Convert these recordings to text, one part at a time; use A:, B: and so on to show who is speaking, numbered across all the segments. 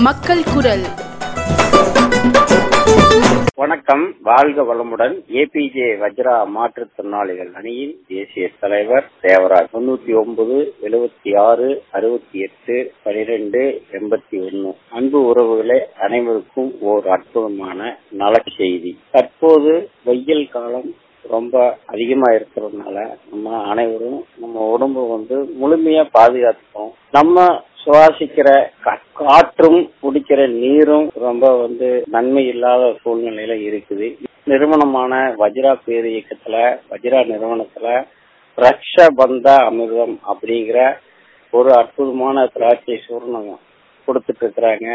A: மக்கள் குரல்
B: வணக்கம் வாழ்க வளமுடன் ஏபிஜே வஜ்ரா மாற்றுத்திறனாளிகள் அணியின் தேசிய தலைவர் தேவராஜ் தொண்ணூத்தி ஒன்பது எழுபத்தி ஆறு அறுபத்தி எட்டு பனிரெண்டு எண்பத்தி ஒன்னு அன்பு உறவுகளே அனைவருக்கும் ஓர் அற்புதமான நல செய்தி தற்போது வெயில் காலம் ரொம்ப அதிகமா இருக்கிறதுனால நம்ம அனைவரும் நம்ம உடம்பு வந்து முழுமையா பாதுகாத்துக்கோம் நம்ம சுவாசிக்கிற கா- காற்றும் குடிக்கிற நீரும் ரொம்ப வந்து நன்மை இல்லாத சூழ்நிலையில இருக்குது நிறுவனமான வஜ்ரா பேர் இயக்கத்துல வஜ்ரா நிறுவனத்துல ரக்ஷ பந்தா அமிர்தம் அப்படிங்கிற ஒரு அற்புதமான திராட்சை சூர்ணம் கொடுத்துட்டு இருக்கிறாங்க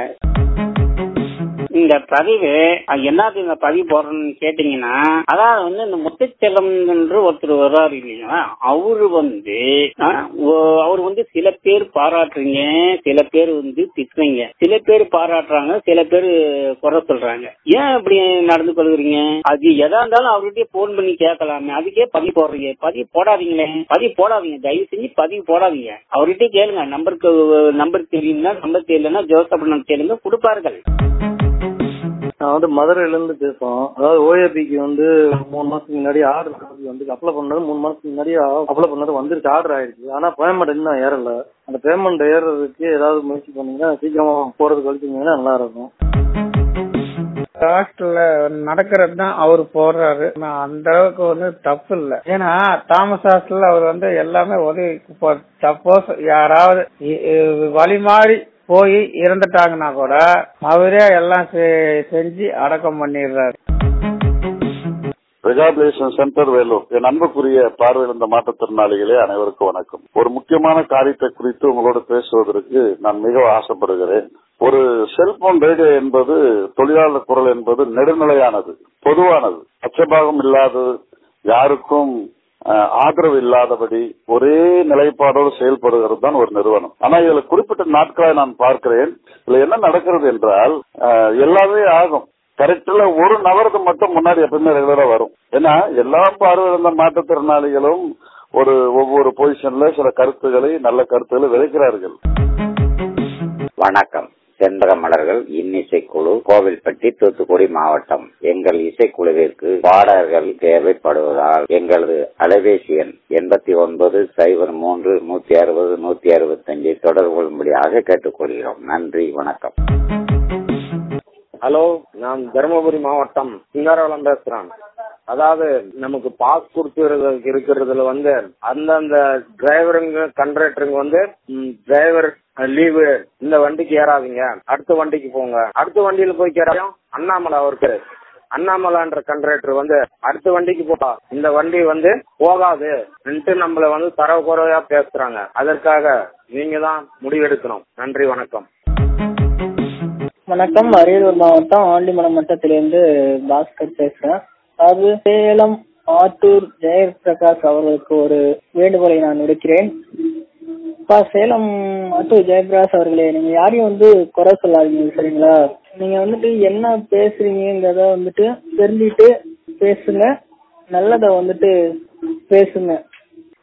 B: இந்த பதிவு அது என்னது இந்த பதிவு போடுறேன்னு கேட்டீங்கன்னா அதாவது வந்து இந்த முத்துச்செல்லம் என்று ஒருத்தர் வர்றாரு இல்லைங்களா அவரு வந்து அவர் வந்து சில பேர் பாராட்டுறீங்க சில பேர் வந்து திட்டுறீங்க சில பேர் பாராட்டுறாங்க சில பேர் குறை சொல்றாங்க ஏன் இப்படி நடந்து கொள்கிறீங்க அது எதா இருந்தாலும் அவர்கிட்ட போன் பண்ணி கேட்கலாமே அதுக்கே பதிவு போடுறீங்க பதிவு போடாதீங்களே பதிவு போடாதீங்க தயவு செஞ்சு பதிவு போடாதீங்க அவர்கிட்ட கேளுங்க நம்பருக்கு நம்பர் தெரியும்னா நம்பர் தெரியலன்னா ஜோசப் கேளுங்க கொடுப்பார்கள்
C: நான் வந்து மதுரையில இருந்து பேசுறோம் அதாவது ஓஏபிக்கு வந்து மூணு மாசத்துக்கு முன்னாடி ஆர்டர் வந்து அப்ளை பண்ணது மூணு மாசத்துக்கு முன்னாடி அப்ளை பண்ணது வந்துருச்சு ஆர்டர் ஆயிடுச்சு ஆனா பேமெண்ட் இன்னும் ஏறல அந்த பேமெண்ட் ஏறுறதுக்கு ஏதாவது முயற்சி பண்ணீங்கன்னா சீக்கிரமா போறதுக்கு வலிச்சிங்கன்னா நல்லா இருக்கும்
D: ஹாஸ்டல்ல நடக்கிறது தான் அவர் போடுறாரு ஆனா அந்த அளவுக்கு வந்து தப்பு இல்ல ஏன்னா தாமஸ் ஹாஸ்டல்ல அவர் வந்து எல்லாமே உதவி சப்போஸ் யாராவது இ- இ- வழி மாறி போய் இறந்துட்டாங்கன்னா கூட அவரே எல்லாம் செ- செஞ்சு அடக்கம் பண்ணிடுறாரு
E: ரிஹாபிலேஷன் சென்டர் வேலூர் என் அன்புக்குரிய பார்வையிழந்த மாற்றுத்திறனாளிகளே அனைவருக்கும் வணக்கம் ஒரு முக்கியமான காரியத்தை குறித்து உங்களோடு பேசுவதற்கு நான் மிக ஆசைப்படுகிறேன் ஒரு செல்போன் ரேடியோ என்பது தொழிலாளர் குரல் என்பது நெடுநிலையானது பொதுவானது பட்சபாகம் இல்லாதது யாருக்கும் அஹ், ஆதரவு இல்லாதபடி ஒரே நிலைப்பாடோடு செயல்படுகிறது தான் ஒரு நிறுவனம் ஆனா இதுல குறிப்பிட்ட நாட்களை நான் பார்க்கிறேன் இதுல என்ன நடக்கிறது என்றால் அஹ், எல்லாமே ஆகும் கரெக்ட்ல ஒரு நபருக்கு மட்டும் முன்னாடி எப்பவுமே ரெகுலரா வரும் ஏன்னா எல்லா பார்வையிழந்த மாற்றுத்திறனாளிகளும் ஒரு ஒவ்வொரு பொசிஷன்ல சில கருத்துக்களை நல்ல கருத்துக்களை விதைக்கிறார்கள்
B: வணக்கம் செண்பக மலர்கள் இன்னிசைக்குழு கோவில்பட்டி தூத்துக்குடி மாவட்டம் எங்கள் இசைக்குழுவிற்கு பாடகர்கள் தேவைப்படுவதால் எங்களது அலைபேசி எண் எண்பத்தி ஒன்பது சைபர் மூன்று நூத்தி அறுபது நூத்தி அறுபத்தஞ்சை தொடர்பு கொள்ளும்படியாக கேட்டுக்கொள்கிறோம் நன்றி வணக்கம்
F: ஹலோ நான் தருமபுரி மாவட்டம் சிங்காரவளம் பேசுறேன் அதாவது நமக்கு பாஸ் கொடுத்துறது இருக்கிறதுல வந்து அந்தந்த டிரைவருங்க கண்டக்டருங்க வந்து டிரைவர் லீவு இந்த வண்டிக்கு ஏறாதீங்க அடுத்த வண்டிக்கு போங்க அடுத்த வண்டியில போய் கேட்டாலும் அண்ணாமலை அவருக்கு அண்ணாமலைன்ற கண்டக்டர் வந்து அடுத்த வண்டிக்கு போட்டா இந்த வண்டி வந்து போகாது நம்மள வந்து தரவு குறைவா பேசுறாங்க அதற்காக நீங்க தான் முடிவெடுக்கணும் நன்றி வணக்கம்
G: வணக்கம் அரியலூர் மாவட்டம் ஆண்டிமலம் மட்டத்திலிருந்து பாஸ்கர் பேசுறேன் அதாவது சேலம் ஆத்தூர் ஜெயபிரகாஷ் அவர்களுக்கு ஒரு வேண்டுகோளை நான் விடுக்கிறேன் அப்பா சேலம் ஆத்தூர் ஜெயபிரகாஷ் அவர்களே நீங்க யாரையும் வந்து குறை சொல்லாதீங்க சரிங்களா நீங்க வந்துட்டு என்ன பேசுறீங்கிறத வந்துட்டு தெரிஞ்சுட்டு பேசுங்க நல்லத வந்துட்டு பேசுங்க